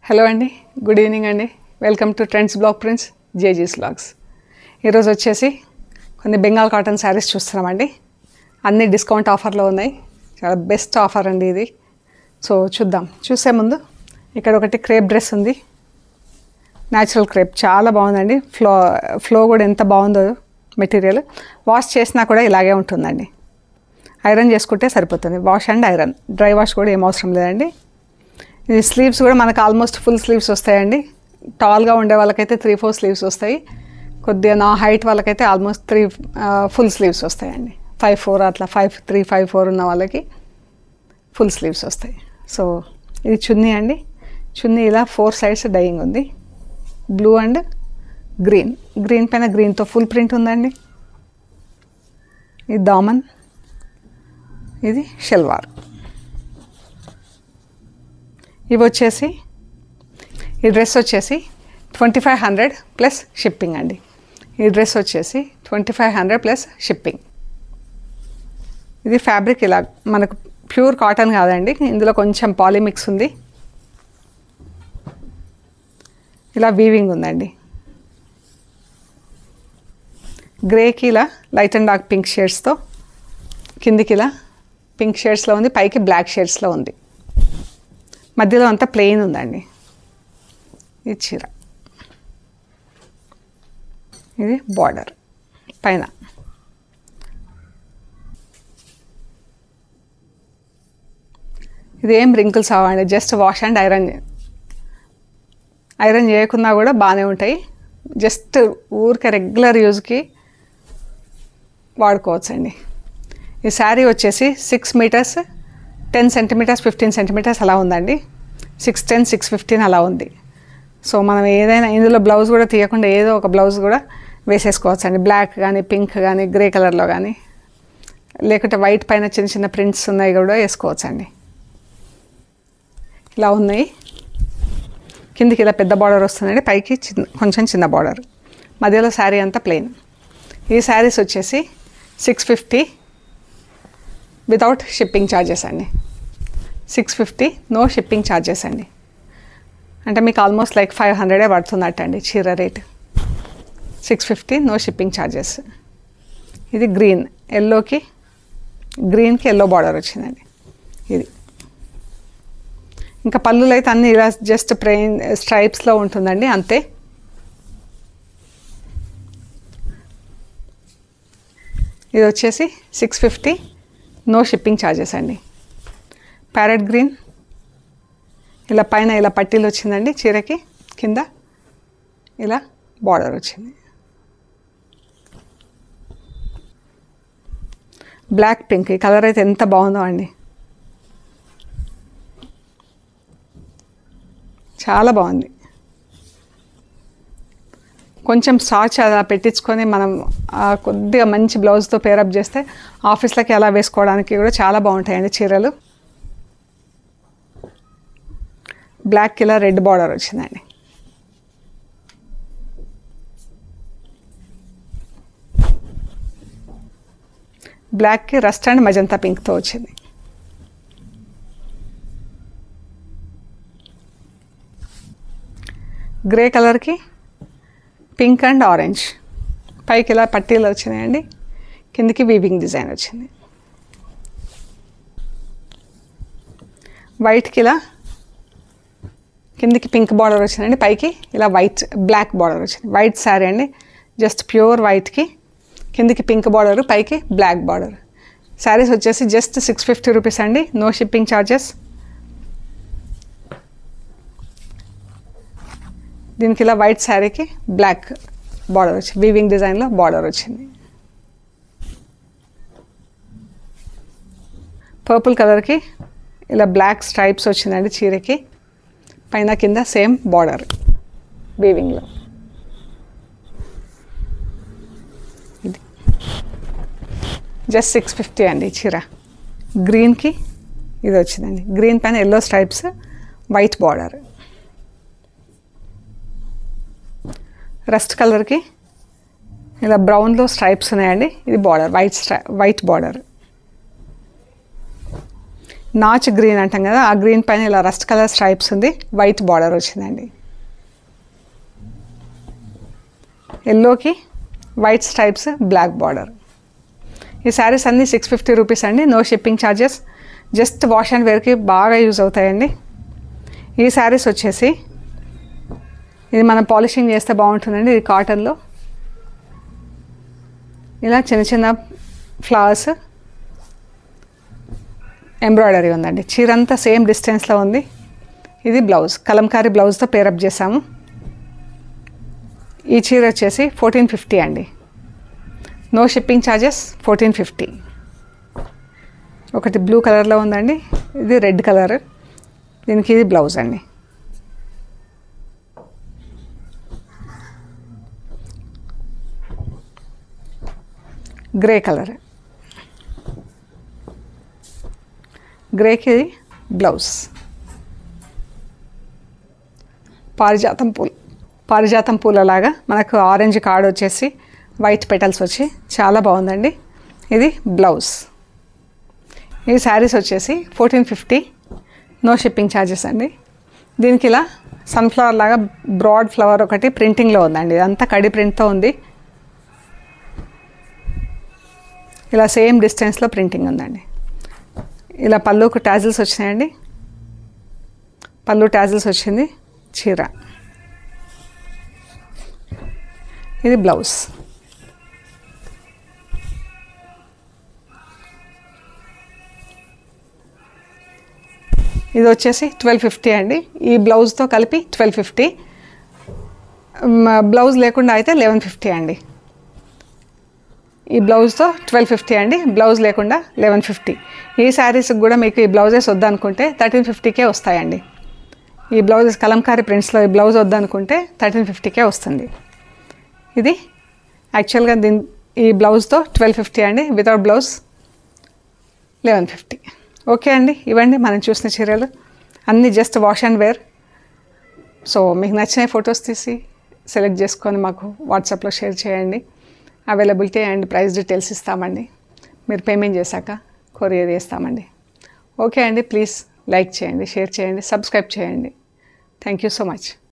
hello అండి good evening అండి welcome to trends black prince జేజీస్ బ్లాగ్స్ ఈరోజు వచ్చేసి కొన్ని బెంగాల్ కాటన్ శారీస్ చూస్తున్నామండి అన్ని డిస్కౌంట్ ఆఫర్లో ఉన్నాయి చాలా బెస్ట్ ఆఫర్ అండి ఇది సో చూద్దాం చూసే ముందు ఇక్కడ ఒకటి క్రేప్ డ్రెస్ ఉంది న్యాచురల్ క్రేప్ చాలా బాగుందండి ఫ్లో ఫ్లో కూడా ఎంత బాగుందో మెటీరియల్ వాష్ చేసినా కూడా ఇలాగే ఉంటుందండి ఐరన్ చేసుకుంటే సరిపోతుంది wash and iron dry wash కూడా ఏం అవసరం లేదండి ఇది స్లీవ్స్ కూడా మనకు ఆల్మోస్ట్ ఫుల్ స్లీవ్స్ వస్తాయండి టాల్గా ఉండే వాళ్ళకైతే త్రీ ఫోర్ స్లీవ్స్ వస్తాయి కొద్దిగా నా హైట్ వాళ్ళకైతే ఆల్మోస్ట్ త్రీ ఫుల్ స్లీవ్స్ వస్తాయండి ఫైవ్ ఫోర్ అట్లా ఫైవ్ త్రీ ఫైవ్ ఫోర్ ఉన్న వాళ్ళకి ఫుల్ స్లీవ్స్ వస్తాయి సో ఇది చున్నీ అండి చున్నీ ఇలా ఫోర్ సైడ్స్ డైయింగ్ ఉంది బ్లూ అండ్ గ్రీన్ గ్రీన్ పైన గ్రీన్తో ఫుల్ ప్రింట్ ఉందండి ఇది దామన్ ఇది షెల్వార్ ఇవి వచ్చేసి ఈ డ్రెస్ వచ్చేసి twenty five hundred plus shipping అండి ఈ డ్రెస్ వచ్చేసి twenty five hundred plus shipping ఇది ఫ్యాబ్రిక్ ఇలా మనకు ప్యూర్ కాటన్ కాదండి ఇందులో కొంచెం పాలిమిక్స్ ఉంది ఇలా వీవింగ్ ఉందండి గ్రేకి ఇలా లైట్ అండ్ డార్క్ పింక్ షేడ్స్తో కిందికి ఇలా పింక్ షేడ్స్లో ఉంది పైకి బ్లాక్ షేడ్స్లో ఉంది మధ్యలో అంతా ప్లెయిన్ ఉందండి ఇది చీర ఇది బార్డర్ పైన ఇది ఏం రింకిల్స్ అవ్వండి just wash and iron iron చేయకున్నా కూడా బాగానే ఉంటాయి జస్ట్ ఊరికే రెగ్యులర్ యూజ్కి వాడుకోవచ్చండి ఈ శారీ వచ్చేసి six metres ten centimetres fifteen centimetres అలా ఉందండి సిక్స్ టెన్ సిక్స్ ఫిఫ్టీన్ అలా ఉంది సో మనం ఏదైనా ఇందులో బ్లౌజ్ కూడా తీయకుండా ఏదో ఒక బ్లౌజ్ కూడా వేసేసుకోవచ్చు అండి బ్లాక్ కానీ పింక్ కానీ గ్రే కలర్లో కానీ లేకుంటే వైట్ పైన చిన్న చిన్న ప్రింట్స్ ఉన్నాయి కూడా వేసుకోవచ్చు అండి ఇలా ఉన్నాయి కిందికి ఇలా పెద్ద బార్డర్ వస్తుందండి పైకి చిన్న కొంచెం చిన్న బార్డర్ మధ్యలో శారీ అంతా ప్లెయిన్ ఈ శారీస్ వచ్చేసి six fifty without shipping charges అండి six fifty no shipping charges అండి అంటే మీకు ఆల్మోస్ట్ లైక్ ఫైవ్ హండ్రెడే పడుతుందట అండి చీర rate six fifty no shipping charges ఇది గ్రీన్ ఎల్లోకి గ్రీన్కి ఎల్లో బార్డర్ వచ్చిందండి ఇది ఇంకా పళ్ళులు అయితే అన్నీ ఇలా జస్ట్ ప్లెయిన్ స్ట్రైప్స్లో ఉంటుందండి అంతే ఇది వచ్చేసి six fifty no shipping charges అండి ప్యారెట్ గ్రీన్ ఇలా పైన ఇలా పట్టీలు వచ్చిందండి చీరకి కింద ఇలా బార్డర్ వచ్చింది బ్లాక్ పింక్ ఈ కలర్ అయితే ఎంత బాగుందో అండి చాలా బాగుంది కొంచెం స్టార్చ్ అలా పెట్టించుకొని మనం ఆ కొద్దిగా మంచి బ్లౌజ్తో పేరప్ చేస్తే ఆఫీస్లకి అలా వేసుకోవడానికి కూడా చాలా బాగుంటాయండి చీరలు బ్లాక్ ఇలా రెడ్ బార్డర్ వచ్చిందండి బ్లాక్కి రస్ట్ అండ్ మజంతా పింక్తో వచ్చింది గ్రే కలర్కి పింక్ అండ్ ఆరెంజ్ పైకి ఇలా పట్టీలు వచ్చినాయండి కిందికి వీవింగ్ డిజైన్ వచ్చింది వైట్కి ఇలా కిందికి పింక్ బార్డర్ వచ్చిందండి పైకి ఇలా వైట్ బ్లాక్ బార్డర్ వచ్చింది వైట్ శారీ అండి జస్ట్ ప్యూర్ వైట్కి కిందికి పింక్ బార్డర్ పైకి బ్లాక్ బార్డర్ శారీస్ వచ్చేసి జస్ట్ సిక్స్ ఫిఫ్టీ రూపీస్ అండి నో షిప్పింగ్ ఛార్జెస్ దీనికి ఇలా వైట్ శారీకి బ్లాక్ బార్డర్ వచ్చింది వీవింగ్ డిజైన్లో బార్డర్ వచ్చింది పర్పుల్ కలర్కి ఇలా బ్లాక్ స్ట్రైప్స్ వచ్చిందండి చీరకి పైన కింద సేమ్ బార్డర్ వీవింగ్లో ఇది జస్ట్ సిక్స్ ఫిఫ్టీ అండి చీర గ్రీన్కి ఇది వచ్చిందండి గ్రీన్ పైన yellow stripes white border rust కలర్కి ఇలా బ్రౌన్లో స్ట్రైప్స్ ఉన్నాయండి ఇది బార్డర్ వైట్ స్ట్రై వైట్ బార్డర్ నాచ్ గ్రీన్ అంటాం కదా ఆ గ్రీన్ పైన ఇలా రస్ట్ కలర్ స్ట్రైప్స్ ఉంది వైట్ బార్డర్ వచ్చిందండి ఎల్లోకి వైట్ స్ట్రైప్స్ బ్లాక్ బార్డర్ ఈ శారీస్ అన్నీ సిక్స్ ఫిఫ్టీ రూపీస్ అండి no shipping charges just wash and వేర్కి బాగా యూజ్ అవుతాయండి ఈ శారీస్ వచ్చేసి ఇది మనం పాలిషింగ్ చేస్తే బాగుంటుందండి ఇది కాటన్లో ఇలా చిన్న చిన్న ఫ్లవర్స్ ఎంబ్రాయిడరీ ఉందండి చీర అంతా సేమ్ డిస్టెన్స్లో ఉంది ఇది బ్లౌజ్ కలంకారీ బ్లౌజ్తో పేరప్ చేసాము ఈ చీర వచ్చేసి ఫోర్టీన్ ఫిఫ్టీ అండి no shipping charges fourteen fifty ఒకటి బ్లూ కలర్లో ఉందండి ఇది రెడ్ కలర్ దీనికి ఇది బ్లౌజ్ అండి గ్రే కలర్ గ్రేకి బ్లౌజ్ పారిజాతం పూలు పారిజాతం పూలలాగా మనకు ఆరెంజ్ కార్డ్ వచ్చేసి వైట్ పెటల్స్ వచ్చి చాలా బాగుందండి ఇది బ్లౌజ్ ఈ శారీస్ వచ్చేసి fourteen fifty no shipping charges అండి దీనికి ఇలా సన్ఫ్లవర్ లాగా బ్రాడ్ ఫ్లవర్ ఒకటి ప్రింటింగ్లో ఉందండి ఇదంతా కడి ప్రింట్తో ఉంది ఇలా సేమ్ డిస్టెన్స్లో ప్రింటింగ్ ఉందండి ఇలా పళ్ళుకు టాజిల్స్ వచ్చినాయండి పళ్ళు టాజిల్స్ వచ్చింది చీర ఇది బ్లౌజ్ ఇది వచ్చేసి ట్వెల్వ్ ఫిఫ్టీ అండి ఈ బ్లౌజ్తో కలిపి ట్వెల్వ్ ఫిఫ్టీ బ్లౌజ్ లేకుండా అయితే లెవెన్ ఫిఫ్టీ అండి ఈ బ్లౌజ్తో ట్వెల్వ్ ఫిఫ్టీ అండి బ్లౌజ్ లేకుండా లెవెన్ ఫిఫ్టీ ఈ శారీస్కి కూడా మీకు ఈ బ్లౌజెస్ వద్దనుకుంటే థర్టీన్ ఫిఫ్టీకే వస్తాయండి ఈ బ్లౌజెస్ కలంకారీ ప్రింట్స్లో ఈ బ్లౌజ్ వద్దనుకుంటే థర్టీన్ ఫిఫ్టీకే వస్తుంది ఇది యాక్చువల్గా దీని ఈ బ్లౌజ్తో ట్వెల్వ్ ఫిఫ్టీ అండి without blouse eleven fifty okay అండి ఇవ్వండి మనం చూసిన చీరలు అన్నీ just wash and wear so మీకు నచ్చిన ఫొటోస్ తీసి సెలెక్ట్ చేసుకొని మాకు వాట్సాప్లో షేర్ చేయండి అవైలబిలిటీ అండ్ ప్రైస్ డీటెయిల్స్ ఇస్తామండి మీరు పేమెంట్ చేశాక కొరియర్ చేస్తామండి ఓకే అండి ప్లీజ్ లైక్ చేయండి షేర్ చేయండి సబ్స్క్రైబ్ చేయండి థ్యాంక్ యూ సో మచ్